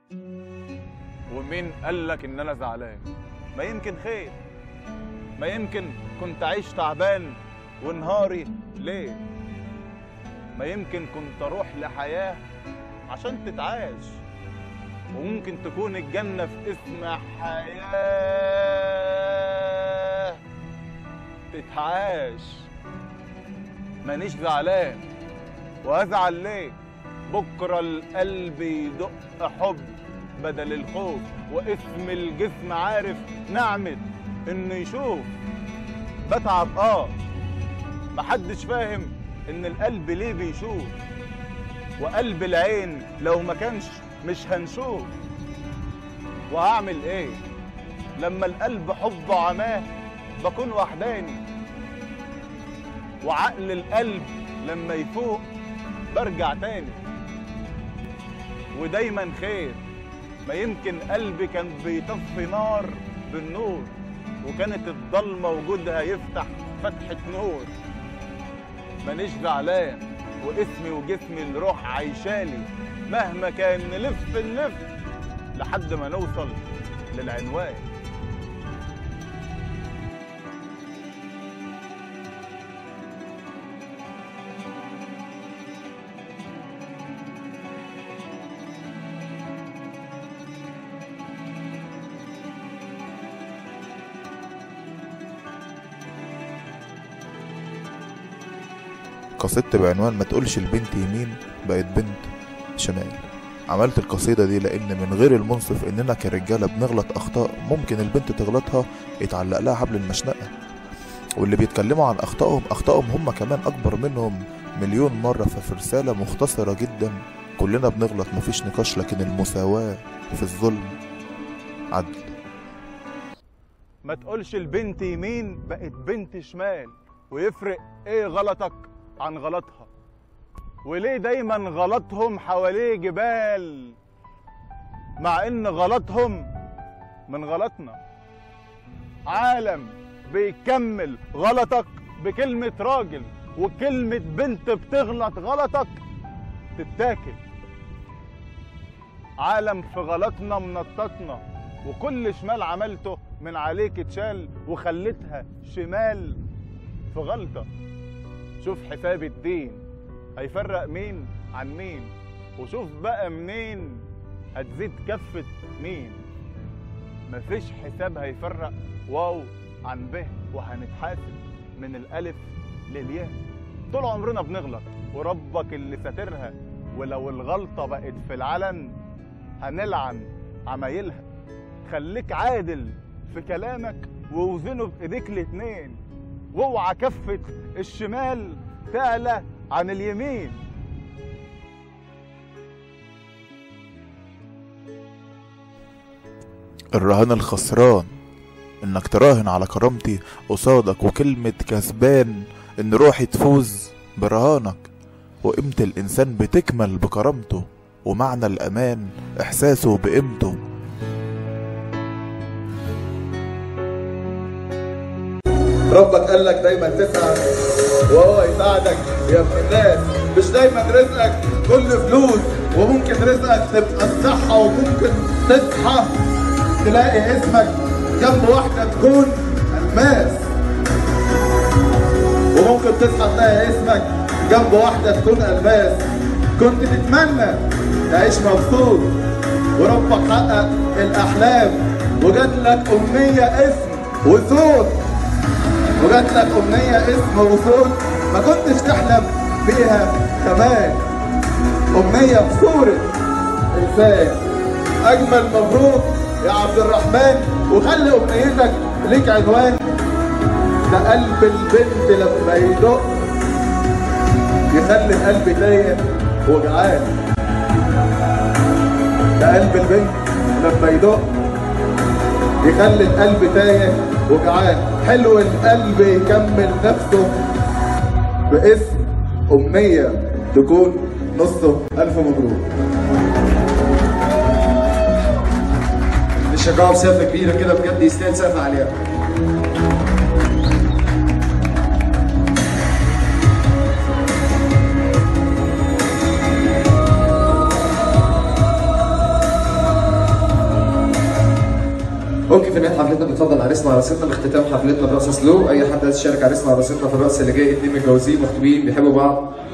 ومين قال لك ان انا زعلان ما يمكن خير ما يمكن كنت عايش تعبان ونهاري ليه ما يمكن كنت اروح لحياه عشان تتعاش وممكن تكون الجنه في اسم حياه تتعاش مانيش زعلان وازعل ليه بكره القلب يدق حب بدل الخوف واسم الجسم عارف نعمة انه يشوف بتعب اه محدش فاهم ان القلب ليه بيشوف وقلب العين لو ما كانش مش هنشوف وهعمل ايه لما القلب حبه عماه بكون وحداني وعقل القلب لما يفوق برجع تاني ودايما خير ما يمكن قلبي كان بيطفي نار بالنور وكانت الضلمة وجودها يفتح فتحة نور مانيش زعلان واسمي وجسمي الروح عايشالي مهما كان نلف نلف لحد ما نوصل للعنوان قصيدتي بعنوان ما تقولش البنت يمين بقت بنت شمال عملت القصيدة دي لأن من غير المنصف إننا كرجالة بنغلط أخطاء ممكن البنت تغلطها يتعلق لها حبل المشنقة واللي بيتكلموا عن أخطائهم أخطائهم هم كمان أكبر منهم مليون مرة ففي رسالة مختصرة جدا كلنا بنغلط مفيش نقاش لكن المساواة في الظلم عدل ما تقولش البنت يمين بقت بنت شمال ويفرق ايه غلطك عن غلطها وليه دايما غلطهم حواليه جبال مع ان غلطهم من غلطنا عالم بيكمل غلطك بكلمة راجل وكلمة بنت بتغلط غلطك تتاكل عالم في غلطنا منططنا وكل شمال عملته من عليك اتشال وخلتها شمال في غلطة شوف حساب الدين هيفرق مين عن مين وشوف بقى منين هتزيد كفة مين مفيش حساب هيفرق واو عن ب وهنتحاسب من الألف للياء طول عمرنا بنغلط وربك اللي ساترها ولو الغلطة بقت في العلن هنلعن عمايلها خليك عادل في كلامك ووزنه بايديك الاتنين واوعى كفة الشمال تعلى عن اليمين الرهان الخسران انك تراهن على كرامتي قصادك وكلمة كسبان ان روحي تفوز برهانك وقيمة الانسان بتكمل بكرامته ومعنى الامان احساسه بقيمته ربك قال لك دايما تسعى وهو يساعدك يا ابن الناس مش دايما رزقك كل فلوس وممكن رزقك تبقى الصحة وممكن تصحى تلاقي اسمك جنب واحدة تكون الماس وممكن تصحى تلاقي اسمك جنب واحدة تكون الماس كنت تتمنى تعيش مبسوط وربك حقق الأحلام وجات لك أمنية اسم وصوت وجات لك أمنية اسم وصوت ما كنتش تحلم بيها كمان أمنية بصورة إنسان أجمل مبروك يا عبد الرحمن وخلي أمنيتك ليك عنوان ده قلب البنت لما يدق يخلي القلب تايه وجعان ده قلب البنت لما يدق يخلي القلب تايه وجعان حلو القلب يكمل نفسه باسم أمنية تكون نصه ألف مبروك نشجعه بسقفة كبيرة كده بجد يستاهل سقف عليها اوكي في نهايه حفلتنا بنفضل عريسنا وعروستنا باختتام حفلتنا برقصه سلو اي حد عايز يشارك عريسنا وعروستنا في الرقص اللي جاي اتنين متجوزين مخطوبين بيحبوا بعض